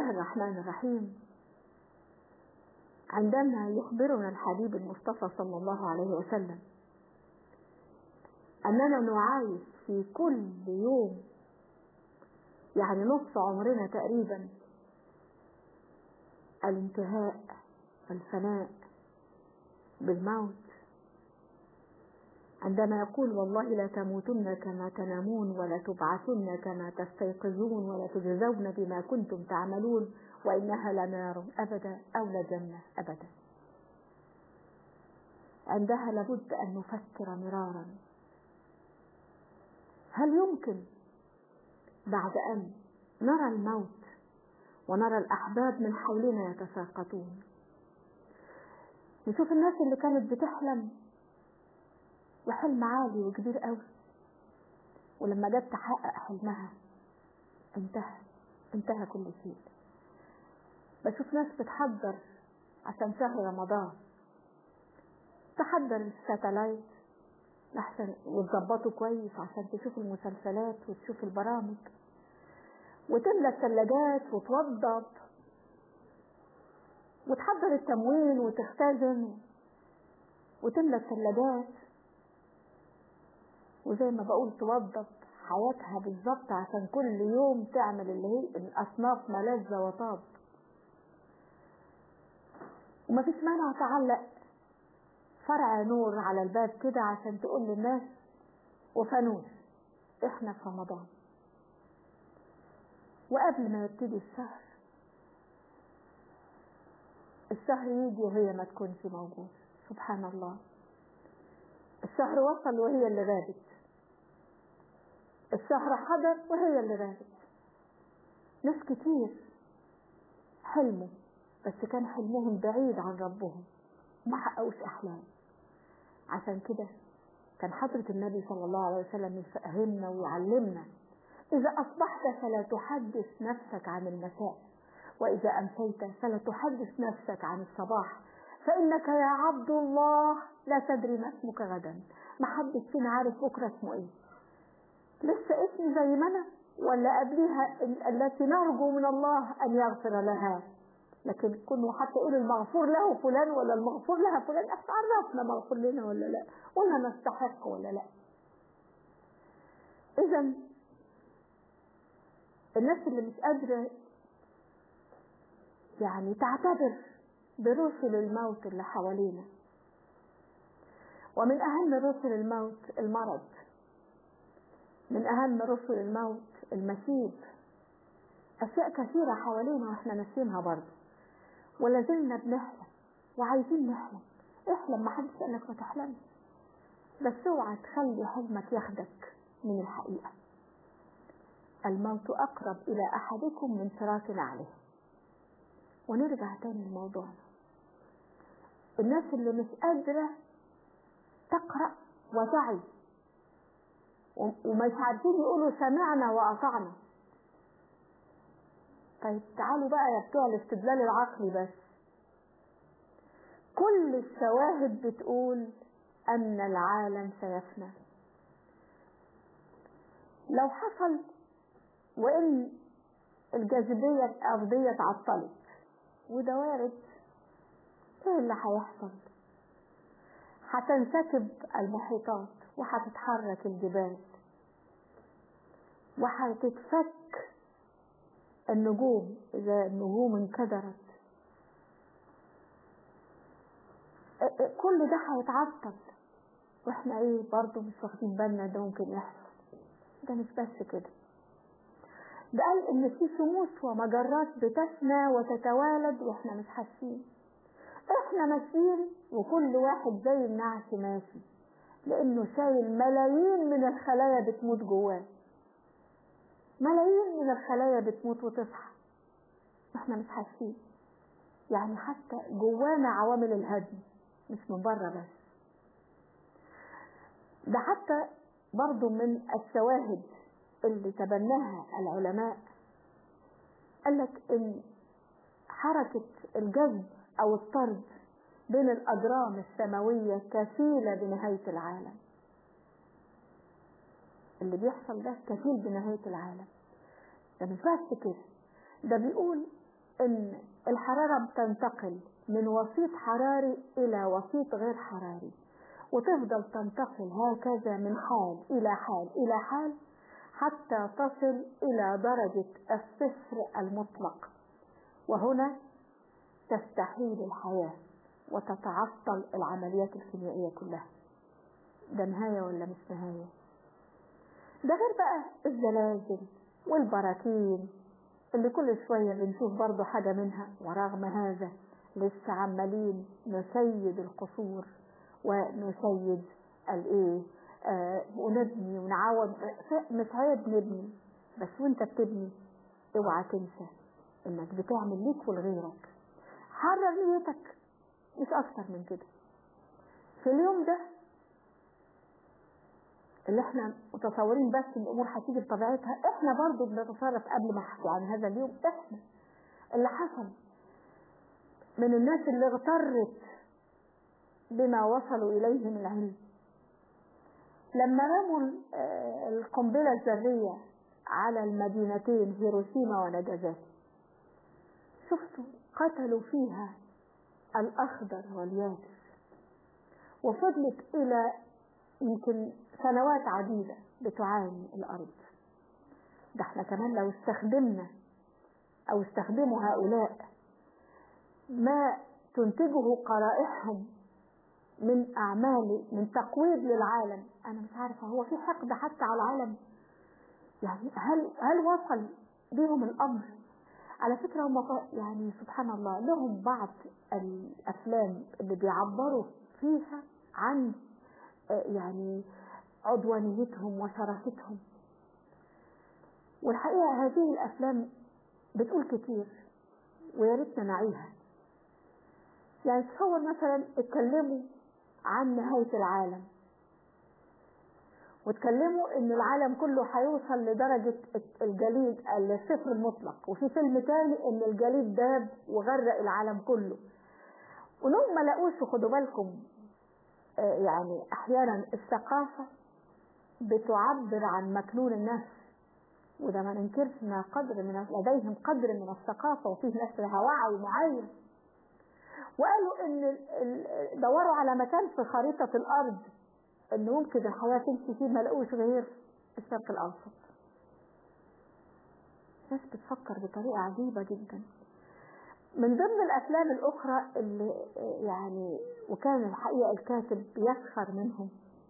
الله الرحمن الرحيم عندما يخبرنا الحبيب المصطفى صلى الله عليه وسلم أننا نعايش في كل يوم يعني نص عمرنا تقريبا الانتهاء والفناء بالموت عندما يقول والله لا تموتن كما تنامون ولا تبعثن كما تستيقظون ولا تجزون بما كنتم تعملون وإنها لنار أبدا أو لجنة أبدا عندها لابد أن نفكر مرارا هل يمكن بعد أن نرى الموت ونرى الأحباب من حولنا يتساقطون نشوف الناس اللي كانت بتحلم وحلم عالي وكبير قوي ولما جت تحقق حلمها انتهى انتهى كل شيء بشوف ناس بتحضر عشان شهر رمضان تحضر الساتلايت لحسن وتظبطه كويس عشان تشوف المسلسلات وتشوف البرامج وتملى الثلاجات وتوضب وتحضر التموين وتختزن وتملى الثلاجات وزي ما بقول توظف حياتها بالظبط عشان كل يوم تعمل اللي هي الأصناف ملذة وطاب ومفيش مانع تعلق فرع نور على الباب كده عشان تقول للناس وفانوس احنا في رمضان وقبل ما يبتدي الشهر الشهر يجي وهي ما تكونش موجودة سبحان الله الشهر وصل وهي اللي غابت الشهر حضر وهي اللي غابت ناس كتير حلموا بس كان حلمهم بعيد عن ربهم ما حققوش أحلام عشان كده كان حضرة النبي صلى الله عليه وسلم يفهمنا ويعلمنا إذا أصبحت فلا تحدث نفسك عن المساء وإذا أمسيت فلا تحدث نفسك عن الصباح فإنك يا عبد الله لا تدري ما اسمك غدا ما حدش فينا عارف بكرة اسمه ايه لسه اسمي زي ما أنا ولا قبلها التي نرجو من الله أن يغفر لها لكن كنا حتى يقول المغفور له فلان ولا المغفور لها فلان احنا عرفنا مغفور لنا ولا لا ولا نستحق ولا لا اذا الناس اللي مش قادرة يعني تعتبر برسل الموت اللي حوالينا ومن أهم رسل الموت المرض من أهم رسل الموت المسيب أشياء كثيرة حوالينا وإحنا ناسينها برضه ولا زلنا بنحلم وعايزين نحلم احلم ما حدش قالك ما تحلمش بس اوعى تخلي حلمك ياخدك من الحقيقة الموت أقرب إلى أحدكم من فراق عليه ونرجع تاني لموضوعنا الناس اللي مش قادرة تقرأ وتعي ومش عارفين يقولوا سمعنا وأطعنا طيب تعالوا بقى يا بتوع الاستدلال العقلي بس كل الشواهد بتقول أن العالم سيفنى لو حصل وإن الجاذبية الأرضية اتعطلت وده وارد ايه اللي هيحصل هتنسكب المحيطات وهتتحرك الجبال وهتتفك النجوم إذا النجوم انكدرت كل ده هيتعطل واحنا ايه برضه مش واخدين بالنا ده ممكن يحصل ده مش بس كده ده قال ان في شموس ومجرات بتفنى وتتوالد واحنا مش حاسين احنا ماشيين وكل واحد زي النعش ماشي لانه شايل ملايين من الخلايا بتموت جواه ملايين من الخلايا بتموت وتصحى واحنا مش حاسين يعني حتى جوانا عوامل الهدم مش من بره بس ده حتى برضو من الشواهد اللي تبناها العلماء قالك ان حركة الجذب او الطرد بين الاجرام السماوية كفيلة بنهاية العالم اللي بيحصل ده كفيل بنهاية العالم ده مش بس كده ده بيقول ان الحرارة بتنتقل من وسيط حراري الى وسيط غير حراري وتفضل تنتقل هكذا من حال الى حال الى حال حتى تصل الى درجة الصفر المطلق وهنا تستحيل الحياة وتتعطل العمليات الكيميائية كلها ده نهاية ولا مش نهاية ده غير بقى الزلازل والبراكين اللي كل شوية بنشوف برضو حاجة منها ورغم هذا لسه عمالين نسيد القصور ونسيد الايه آه ونبني ونعوض مش عيب نبني بس وانت بتبني اوعى تنسى انك بتعمل ليك ولغيرك حرر نيتك مش اكتر من كده في اليوم ده اللي احنا متصورين بس ان الامور هتيجي بطبيعتها احنا برضو بنتصرف قبل ما احكي عن هذا اليوم احنا اللي حصل من الناس اللي اغترت بما وصلوا اليه من العلم لما رموا القنبله الذريه على المدينتين هيروشيما وناجازاكي شفتوا قتلوا فيها الاخضر واليابس وفضلت الى يمكن سنوات عديدة بتعاني الأرض ده احنا كمان لو استخدمنا أو استخدموا هؤلاء ما تنتجه قرائحهم من أعمال من تقويض للعالم أنا مش عارفة هو في حقد حتى على العالم يعني هل هل وصل بهم الأمر على فكرة هم يعني سبحان الله لهم بعض الأفلام اللي بيعبروا فيها عن يعني عدوانيتهم وشراستهم والحقيقة هذه الأفلام بتقول كتير ويا ريتنا نعيها يعني تصور مثلا اتكلموا عن نهاية العالم واتكلموا ان العالم كله هيوصل لدرجة الجليد الصفر المطلق وفي فيلم تاني ان الجليد داب وغرق العالم كله ولهم ما لقوش خدوا بالكم يعني احيانا الثقافة بتعبر عن مكنون النفس وده ما ننكرش انها قدر من لديهم قدر من الثقافة وفيه ناس لها وعي معين وقالوا ان دوروا على مكان في خريطة الارض ان ممكن الحياة تمشي فيه ما لقوش غير الشرق الاوسط ناس بتفكر بطريقة عجيبة جدا من ضمن الافلام الاخرى اللي يعني وكان الحقيقة الكاتب يسخر منهم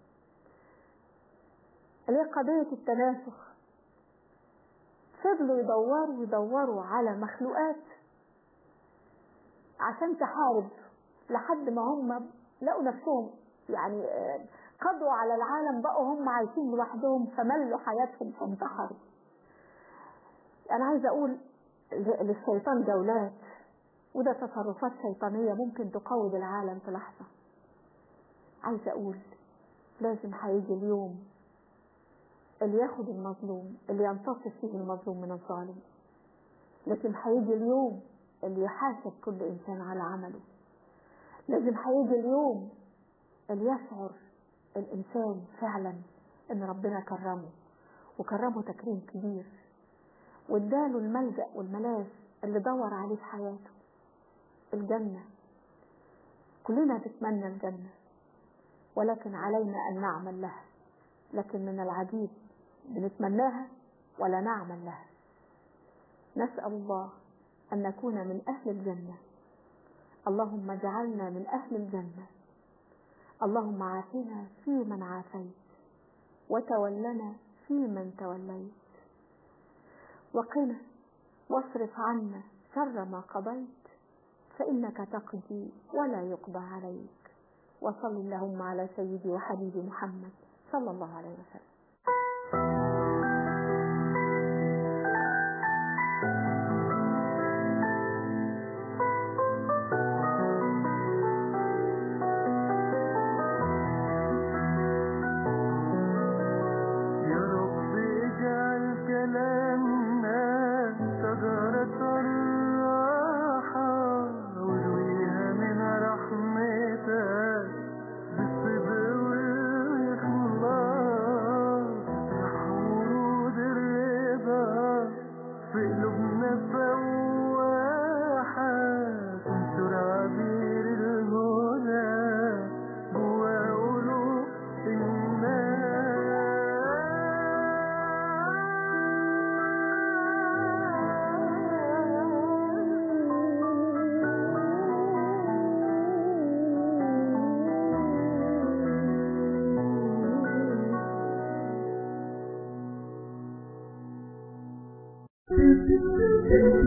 اللي هي قضية التناسخ فضلوا يدوروا يدوروا على مخلوقات عشان تحارب لحد ما هم لقوا نفسهم يعني قضوا على العالم بقوا هم عايشين لوحدهم فملوا حياتهم فانتحروا انا عايزه اقول للشيطان جولات وده تصرفات شيطانيه ممكن تقوض العالم في لحظه عايزه اقول لازم هيجي اليوم اللي ياخد المظلوم اللي ينتصر فيه المظلوم من الظالم لكن هيجي اليوم اللي يحاسب كل انسان على عمله لازم هيجي اليوم اللي يشعر الانسان فعلا ان ربنا كرمه وكرمه تكريم كبير واداله الملجأ والملاذ اللي دور عليه في حياته الجنة كلنا نتمنى الجنة ولكن علينا أن نعمل لها لكن من العجيب بنتمناها ولا نعمل لها نسأل الله أن نكون من أهل الجنة اللهم اجعلنا من أهل الجنة اللهم عافنا في من عافيت وتولنا في من توليت وقنا واصرف عنا شر ما قضيت فإنك تقضي ولا يقضى عليك وصل اللهم على سيدي وحبيبي محمد صلى الله عليه وسلم يا رب اجعل كلامنا شجرة الراحة وارويها من رحمتك بالصدق والإخلاص Thank you.